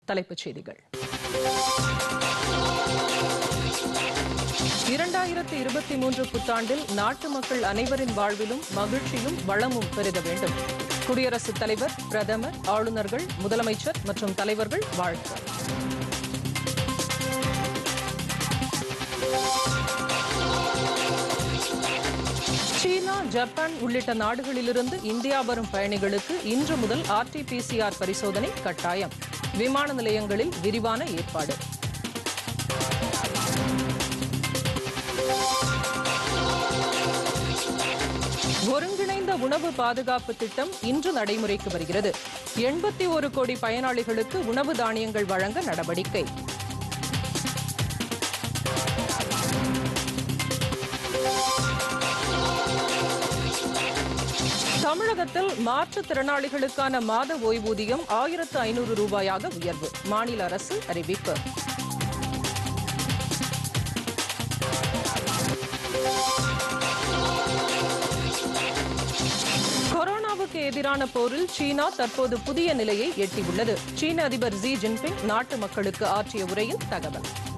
தலைப்புச் செய்திகள் இரண்டாயிரத்தி இருபத்தி மூன்று புத்தாண்டில் நாட்டு மக்கள் அனைவரின் வாழ்விலும் மகிழ்ச்சியும் வளமும் பெருக வேண்டும் குடியரசுத் தலைவர் பிரதமர் ஆளுநர்கள் முதலமைச்சர் மற்றும் தலைவர்கள் வாழ்த்து சீனா ஜப்பான் உள்ளிட்ட நாடுகளிலிருந்து இந்தியா வரும் பயணிகளுக்கு இன்று முதல் ஆர்டிபிசிஆர் பரிசோதனை கட்டாயம் விமான நிலையங்களில் விரிவான ஏற்பாடு ஒருங்கிணைந்த உணவு பாதுகாப்பு திட்டம் இன்று நடைமுறைக்கு வருகிறது எண்பத்தி ஒரு கோடி பயனாளிகளுக்கு உணவு தானியங்கள் வழங்க நடவடிக்கை தமிழகத்தில் மாற்றுத்திறனாளிகளுக்கான மாத ஓய்வூதியம் ஆயிரத்து ஐநூறு ரூபாயாக உயர்வு மாநில அரசு அறிவிப்பு கொரோனாவுக்கு எதிரான போரில் சீனா தற்போது புதிய நிலையை எட்டியுள்ளது சீன அதிபர் ஜி ஜின்பிங் நாட்டு மக்களுக்கு ஆற்றிய உரையில் தகவல்